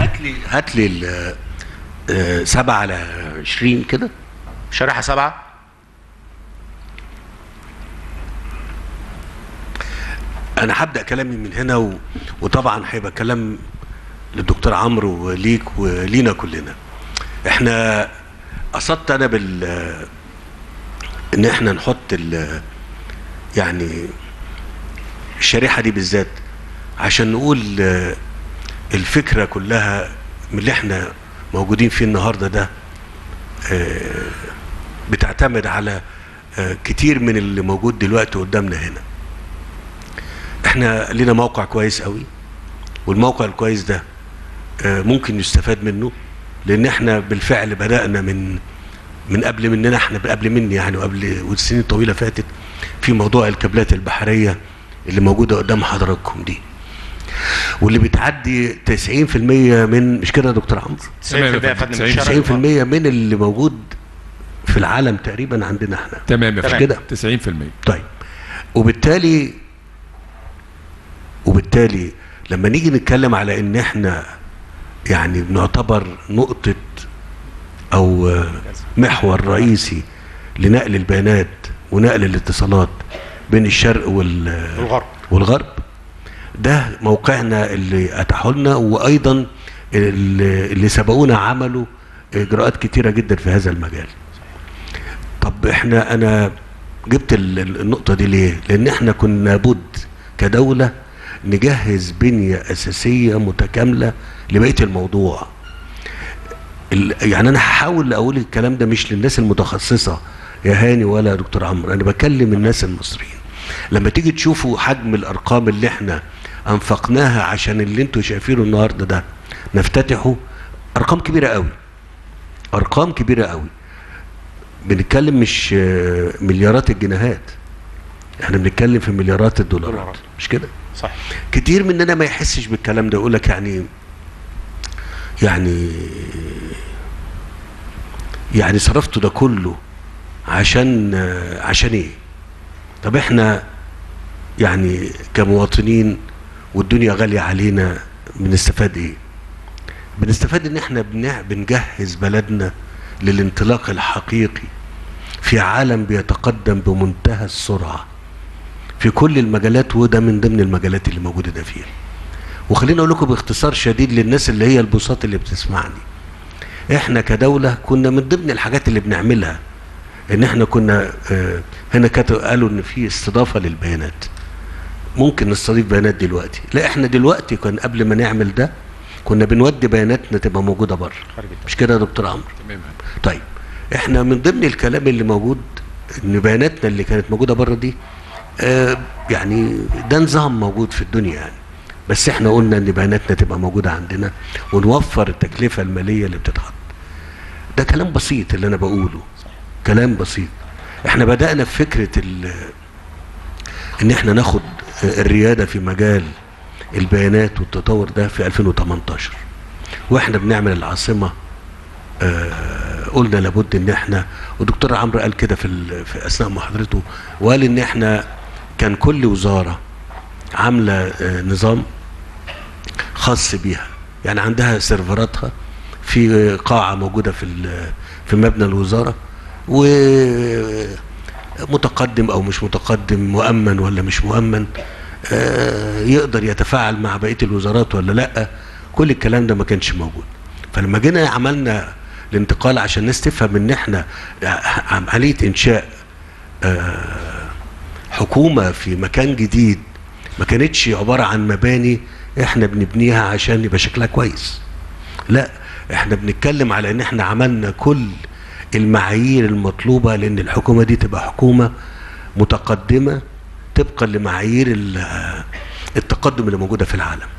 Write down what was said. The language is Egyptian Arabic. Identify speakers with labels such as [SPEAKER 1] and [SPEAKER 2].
[SPEAKER 1] هات لي هات لي ال- آه، سبعة على عشرين كده
[SPEAKER 2] شريحه سبعه
[SPEAKER 1] انا هبدا كلامي من هنا و... وطبعا هيبقى كلام للدكتور عمرو وليك ولينا كلنا احنا قصدت انا بال ان احنا نحط ال... يعني الشريحه دي بالذات عشان نقول آه، الفكره كلها من اللي احنا موجودين فيه النهارده ده آه، بتعتمد على آه، كتير من اللي موجود دلوقتي قدامنا هنا احنا لنا موقع كويس قوي والموقع الكويس ده آه، ممكن يستفاد منه لان احنا بالفعل بدانا من من قبل مننا احنا قبل مني يعني وقبل والسنين طويله فاتت في موضوع الكابلات البحريه اللي موجوده قدام حضراتكم دي واللي بتعدي 90% من مش كده يا دكتور عمرو
[SPEAKER 2] 90% يا فندم من
[SPEAKER 1] 90%
[SPEAKER 2] الشرح.
[SPEAKER 1] من اللي موجود في العالم تقريبا عندنا احنا
[SPEAKER 3] تمام يا
[SPEAKER 1] مش
[SPEAKER 3] فندم
[SPEAKER 1] كده
[SPEAKER 3] 90%
[SPEAKER 1] طيب وبالتالي وبالتالي لما نيجي نتكلم على ان احنا يعني بنعتبر نقطة او آه، محور رئيسي لنقل البيانات ونقل الاتصالات بين الشرق وال
[SPEAKER 2] والغرب.
[SPEAKER 1] والغرب ده موقعنا اللي اتاحوا لنا وايضا اللي اللي سبقونا عملوا اجراءات كتيره جدا في هذا المجال طب احنا انا جبت ال- ال- النقطه دي ليه لان احنا كنا بد كدوله نجهز بنيه اساسيه متكامله لبقيه الموضوع ال- يعني انا هحاول اقول الكلام ده مش للناس المتخصصه يا هاني ولا يا دكتور عمرو انا بكلم الناس المصريين لما تيجي تشوفوا حجم الارقام اللي احنا انفقناها عشان اللي انتوا شايفينه النهارده ده نفتتحه ارقام كبيره قوي ارقام كبيره قوي بنتكلم مش آه، مليارات الجنيهات احنا بنتكلم في مليارات الدولارات
[SPEAKER 2] دولارات.
[SPEAKER 1] مش كده
[SPEAKER 2] صح
[SPEAKER 1] كتير مننا ما يحسش بالكلام ده يقول لك يعني يعني يعني صرفته ده كله عشان آه، عشان ايه طب احنا يعني كمواطنين والدنيا غالية علينا بنستفاد ايه بنستفاد ان احنا بنع- بنجهز بلدنا للانطلاق الحقيقي في عالم بيتقدم بمنتهى السرعه في كل المجالات وده من ضمن المجالات اللي موجوده ده فيها وخليني اقول لكم باختصار شديد للناس اللي هي البساط اللي بتسمعني احنا كدوله كنا من ضمن الحاجات اللي بنعملها ان احنا كنا آه، هنا كانوا قالوا ان في استضافه للبيانات ممكن نستضيف بيانات دلوقتي لا احنا دلوقتي كان قبل ما نعمل ده كنا بنودي بياناتنا تبقى موجوده بره
[SPEAKER 2] خارج الدولة.
[SPEAKER 1] مش كده يا دكتور عمرو
[SPEAKER 3] تمام
[SPEAKER 1] طيب احنا من ضمن الكلام اللي موجود ان بياناتنا اللي كانت موجوده بره دي آه يعني ده نظام موجود في الدنيا يعني بس احنا قلنا ان بياناتنا تبقى موجوده عندنا ونوفر التكلفه الماليه اللي بتتحط ده كلام بسيط اللي انا بقوله كلام بسيط احنا بدانا في فكره ال- ان احنا ناخد آه، الرياده في مجال البيانات والتطور ده في 2018 واحنا بنعمل العاصمه آه، قلنا لابد ان احنا والدكتور عمرو قال كده في, ال- في اثناء محاضرته وقال ان احنا كان كل وزاره عامله آه، نظام خاص بيها يعني عندها سيرفراتها في قاعه موجوده في ال- في مبنى الوزاره ومتقدم او مش متقدم مؤمن ولا مش مؤمن آه، يقدر يتفاعل مع بقيه الوزارات ولا لا كل الكلام ده ما كانش موجود فلما جينا عملنا الانتقال عشان الناس تفهم ان احنا عمليه انشاء آه، حكومه في مكان جديد ما كانتش عباره عن مباني احنا بنبنيها عشان يبقى شكلها كويس لا احنا بنتكلم على ان احنا عملنا كل المعايير المطلوبه لان الحكومه دي تبقى حكومه متقدمه طبقا لمعايير ال- التقدم اللي موجوده في العالم